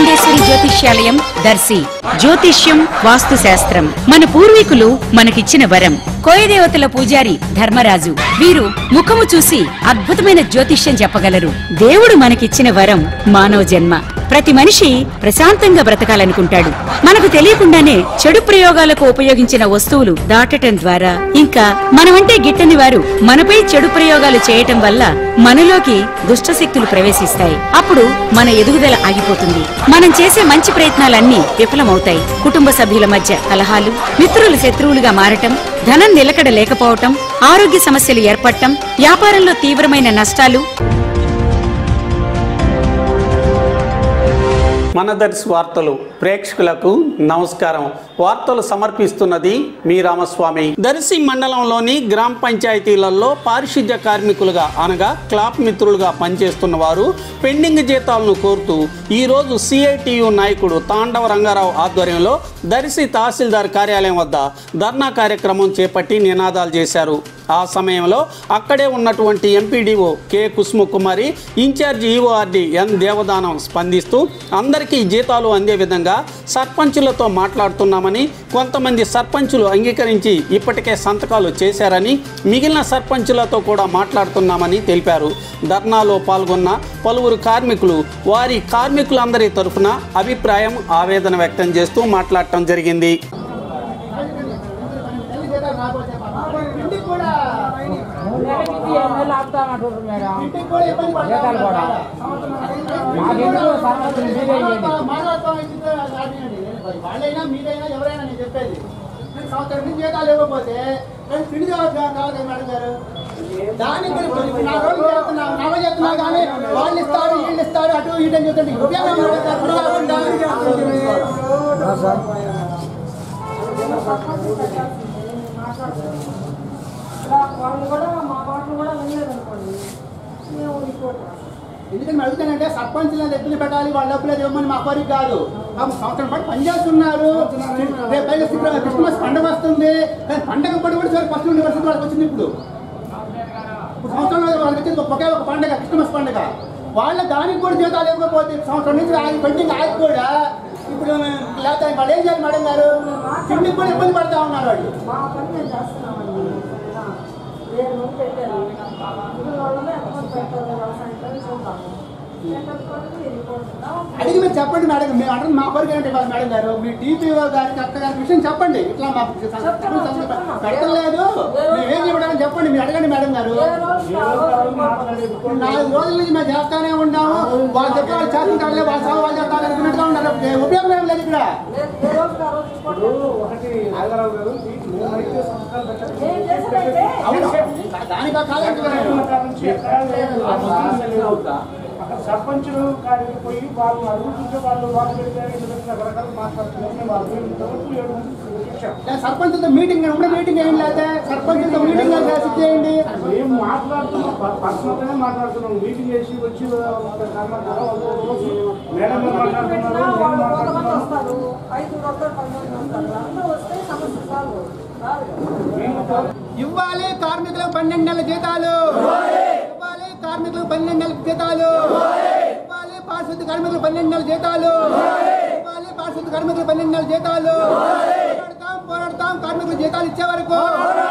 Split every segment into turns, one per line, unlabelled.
రాజరాజేశ్వరి జ్యోతిష్యాలయం దర్శి జ్యోతిష్యం వాస్తు శాస్త్రం మన పూర్వీకులు మనకిచ్చిన వరం కోయదేవతల పూజారి ధర్మరాజు వీరు ముఖము చూసి అద్భుతమైన జ్యోతిష్యం చెప్పగలరు దేవుడు మనకిచ్చిన వరం మానవ జన్మ ప్రతి మనిషి ప్రశాంతంగా బ్రతకాలనుకుంటాడు మనకు తెలియకుండానే చెడు ప్రయోగాలకు ఉపయోగించిన వస్తువులు దాటటం ద్వారా ఇంకా మనమంటే గిట్టని వారు మనపై చెడు ప్రయోగాలు చేయటం వల్ల మనలోకి దుష్టశక్తులు ప్రవేశిస్తాయి అప్పుడు మన ఎదుగుదల ఆగిపోతుంది మనం చేసే మంచి ప్రయత్నాలన్నీ విఫలమవుతాయి కుటుంబ సభ్యుల మధ్య కలహాలు మిత్రులు శత్రువులుగా మారటం ధనం నిలకడ లేకపోవటం ఆరోగ్య సమస్యలు ఏర్పడటం వ్యాపారంలో తీవ్రమైన నష్టాలు
మన దర్శి వార్తలు ప్రేక్షకులకు నమస్కారం వార్తలు సమర్పిస్తున్నది మీ రామస్వామి దర్శి మండలంలోని గ్రామ పంచాయతీలలో పారిశుద్ధ్య కార్మికులుగా అనగా క్లాప్ మిత్రులుగా పనిచేస్తున్న వారు పెండింగ్ జీతాలను కోరుతూ ఈరోజు సిఐటియు నాయకుడు తాండవ రంగారావు ఆధ్వర్యంలో దర్శి తహసీల్దార్ కార్యాలయం వద్ద ధర్నా కార్యక్రమం చేపట్టి నినాదాలు చేశారు ఆ సమయంలో అక్కడే ఉన్నటువంటి MPDO K Kusumakumari incharge EORD N Devadanam స్పందిస్తూ అందరికీ జీతాలు అందే విధంగా సర్పంచులతో మాట్లాడుతున్నామని కొంతమంది సర్పంచులు అంగీకరించి ఇప్పటికే సంతకాలు చేశారని మిగిలిన సర్పంచులతో కూడా మాట్లాడుతున్నామని తెలిపారు ధర్నాలో పాల్గొన్న పలువురు కార్మికులు వారి కార్మికులందరి తరఫున అభిప్రాయం ఆవేదన వ్యక్తం చేస్తూ మాట్లాడటం జరిగింది
నెలకి ఎన్నెళ్ళు ఆపుతామంటారు మేడం జీతాలు కూడా మాకెందుకు సంవత్సరం మీరే ఇవ్వండి
వాళ్ళైనా మీరైనా ఎవరైనా నేను చెప్పేది నేను సంవత్సరం నుంచి జీతాలు ఇవ్వకపోతే నేను తిండి కావాలి కదా మేడం గారు దానికి గురించి నా రోజు చేస్తున్నా నవ చేస్తున్నా కానీ వాళ్ళు ఇస్తారు వీళ్ళు ఇస్తారు అటు ఇటు అని చెప్తుంటే ఉపయోగం ఏముంది? అప్పుడు కాకుండా
వాళ్ళు కూడా మా మాటలు కూడా వినలేదనుకోండి మేము రిపోర్ట్ రాస్తాం
ఎందుకని మేము అడుగుతానంటే సర్పంచ్లు ఎత్తులు పెట్టాలి వాళ్ళ డబ్బులు ఇవ్వమని మా కోరిక కాదు మాకు సంవత్సరం పాటు పనిచేస్తున్నారు రేపు పైగా శుక్ర- క్రిస్మస్ పండుగ వస్తుంది కానీ పండగ పడి కూడా సరే ఫస్ట్ నుండి పరిస్థితి వాళ్ళకి వచ్చింది ఇప్పుడు ఇప్పుడు సంవత్సరంలో వాళ్ళకి వచ్చింది ఒకే ఒక పండుగ క్రిస్మస్ పండుగ వాళ్ళ దానికి కూడా జీతాలు ఇవ్వకపోతే సంవత్సరం నుంచి ఆగి పెండింగ్ ఆగి కూడా ఇప్పుడు లేకపోతే వాళ్ళు ఏం చేయాలి మేడం గారు తిండికి కూడా ఇబ్బంది పడతా ఉన్నారు వాళ్ళు
మా పని మేము చేస్తున్నామండి ఆ, వేరే మంది పెట్టారు ఇప్పుడు వాళ్ళమే ఎంతమంది పెట్టారు వ్యవసాయం చూద్దాము పెట్టకపోతే రిపోర్ట్ ఉందా?
అడిగి మీరు చెప్పండి మేడం మేము అంటే మా కోరిక ఏంటి ఇవాళ మేడం గారు మీ టీపీఓ గారికి అక్క గారికి విషయం చెప్పండి ఇట్లా మాకు పెట్టలేదు మేమేం చెప్పడానికి చెప్పండి మీరు అడగండి మేడం గారు
ఏ రోజు ఆ రోజు రిపోర్ట్
నాలుగు రోజుల నుంచి మేము చేస్తానే ఉన్నాము వాళ్ళు చెప్పే వాళ్ళు చేస్తుంటారులే వాళ్ళ సాగు వాళ్ళు చేస్తారు అనుకున్నట్టుగా ఉన్నారు ఉపయోగం ఏం లేదు ఇక్కడ
లేదు, ఏ రోజు ఆ రోజు రిపోర్ట్ నేను చేసేదైతే
అవును దానికి ఆ కాలం
సర్పంచులు కాడికి పోయి వాళ్ళు అడుగుతుంటే వాళ్ళు వాళ్ళు పెడితే వీళ్ళు పెట్టిన రకరకాల మాట్లాడుతున్నారు మేము వాళ్ళు ఇంతవరకు ఏడు మంది చూపించాం
సర్పంచ్తో మీటింగ్ ఉండే మీటింగ్ ఏం లేదా సర్పంచ్తో మీటింగ్ చేసి చేయండి
మేము మాట్లాడుతున్నాం పర్సనల్గానే మాట్లాడుతున్నాం మీటింగ్ చేసి వచ్చి కర్మకారం రోజు మేడం గారు
పెట్టినా
మాట్లాడుతున్నారు
వాళ్ళు
నేను
ఒక మంది
మాట్లాడుతున్నాను
వస్తారు ఐదుగురు వస్తారు పది మంది వస్తారు అందరూ వస్తే సమస్య సాల్వ్ రాదు కదా.
ఇవ్వాలి కార్మికులకు పన్నెండు నెలల జీతాలు ఇవ్వాలి కార్మికులకు పన్నెండు నెలల జీతాలు ఇవ్వాలి పారిశుద్ధ కార్మికులకు పన్నెండు నెలల జీతాలు ఇవ్వాలి పారిశుద్ధ కార్మికులకు పన్నెండు నెలల జీతాలు పోరాడతాం పోరాడతాం కార్మికుల జీతాలు ఇచ్చే వరకు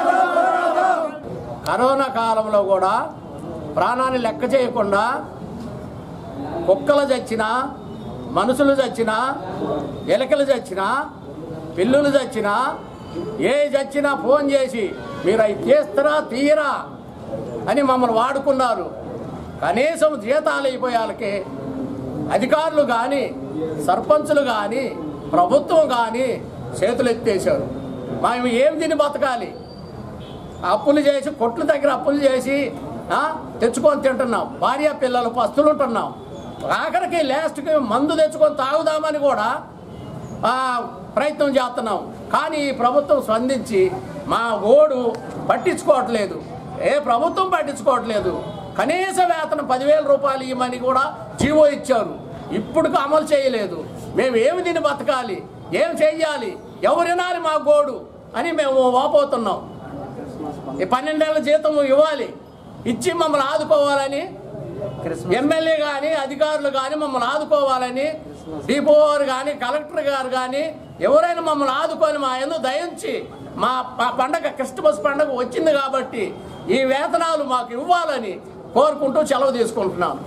కరోనా కాలంలో కూడా ప్రాణాన్ని లెక్క చేయకుండా కుక్కలు చచ్చినా మనుషులు చచ్చినా ఎలకలు చచ్చినా పిల్లులు చచ్చినా ఏ చచ్చినా ఫోన్ చేసి మీరు అవి తీస్తారా తీయరా అని మమ్మల్ని వాడుకున్నారు కనీసం జీతాలు అయిపోయాలకి అధికారులు కానీ సర్పంచులు కానీ ప్రభుత్వం కానీ చేతులు ఎత్తేసారు మేము ఏం తిని బతకాలి అప్పులు చేసి కొట్ల దగ్గర అప్పులు చేసి ఆ, తెచ్చుకొని తింటున్నాం భార్య పిల్లలు పస్తులు ఉంటున్నాం ఆఖరికి లాస్ట్కి మందు తెచ్చుకొని తాగుదామని కూడా ఆ, ప్రయత్నం చేస్తున్నాం కానీ ఈ ప్రభుత్వం స్పందించి మా ఓడు పట్టించుకోవట్లేదు ఏ ప్రభుత్వం పట్టించుకోవట్లేదు కనీస వేతనం పదివేల రూపాయలు ఇవ్వమని కూడా జీవో ఇచ్చారు ఇప్పుడు అమలు చేయలేదు మేము ఏమి దీన్ని బతకాలి ఏం చెయ్యాలి ఎవరు వినాలి మా గోడు అని మేము వాపోతున్నాం ఈ పన్నెండేళ్ల జీతం ఇవ్వాలి ఇచ్చి మమ్మల్ని ఆదుకోవాలని ఎమ్మెల్యే కానీ అధికారులు కానీ మమ్మల్ని ఆదుకోవాలని డిపో వారు కానీ కలెక్టర్ గారు కానీ ఎవరైనా మమ్మల్ని ఆదుకొని మా ఎందు దయించి మా ప- పండగ క్రిస్టమస్ పండగ వచ్చింది కాబట్టి ఈ వేతనాలు మాకు ఇవ్వాలని కోరుకుంటూ సెలవు తీసుకుంటున్నాను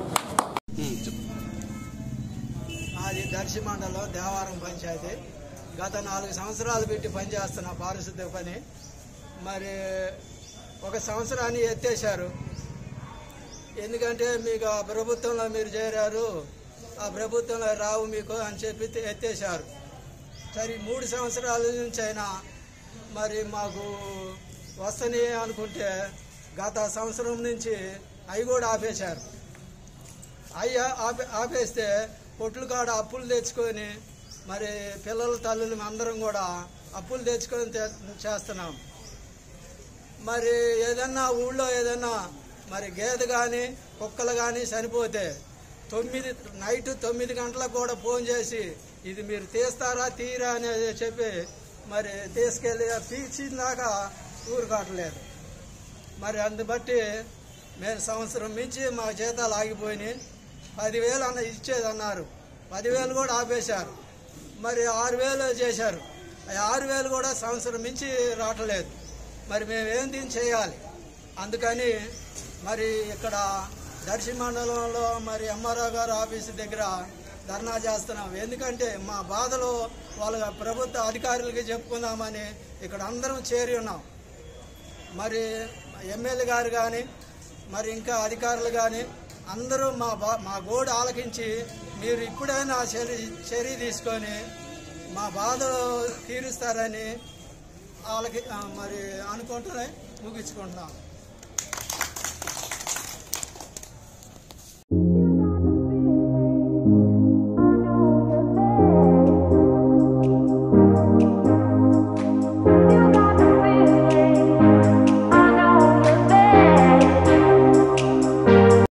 మాది దర్శి మండలం దేవారం పంచాయతీ గత నాలుగు సంవత్సరాలు పెట్టి పనిచేస్తున్న పారిశుద్ధ్య పని మరి ఒక సంవత్సరాన్ని ఎత్తేశారు ఎందుకంటే మీకు ఆ ప్రభుత్వంలో మీరు చేరారు ఆ ప్రభుత్వంలో రావు మీకు అని చెప్పి ఎత్తేశారు సరే మూడు సంవత్సరాల నుంచి అయినా మరి మాకు వస్తని అనుకుంటే గత సంవత్సరం నుంచి అవి కూడా ఆపేశారు అవి ఆపే ఆపేస్తే పొట్లు కాడ అప్పులు తెచ్చుకొని మరి పిల్లల తల్లులు అందరం కూడా అప్పులు తెచ్చుకొని తే- చేస్తున్నాం మరి ఏదన్నా ఊళ్ళో ఏదన్నా మరి గేదె కానీ కుక్కలు కానీ చనిపోతే తొమ్మిది నైట్ తొమ్మిది గంటలకు కూడా ఫోన్ చేసి ఇది మీరు తీస్తారా తీరా అనేది చెప్పి మరి తీసుకెళ్ళి తీర్చిన దాకా ఊరుకోవట్లేదు మరి అందు బట్టి మేము సంవత్సరం మించి మా జీతాలు ఆగిపోయినాయి పదివేలు అన్న ఇచ్చేది అన్నారు పదివేలు కూడా ఆపేశారు మరి ఆరు వేలు చేశారు ఆ ఆరు వేలు కూడా సంవత్సరం మించి రావట్లేదు మరి మేము ఏం దీన్ని చేయాలి అందుకని మరి ఇక్కడ దర్శి మండలంలో మరి ఎంఆర్ఓ గారు ఆఫీసు దగ్గర ధర్నా చేస్తున్నాం ఎందుకంటే మా బాధలు వాళ్ళ ప్రభుత్వ అధికారులకి చెప్పుకుందామని ఇక్కడ అందరం చేరి ఉన్నాం మరి ఎమ్మెల్యే గారు కానీ మరి ఇంకా అధికారులు కానీ అందరూ మా బా మా గోడు ఆలకించి మీరు ఇప్పుడైనా చర్య చర్య తీసుకొని మా బాధలు తీరుస్తారని వాళ్ళకి ఆ, మరి అనుకుంటూనే ముగించుకుంటున్నాం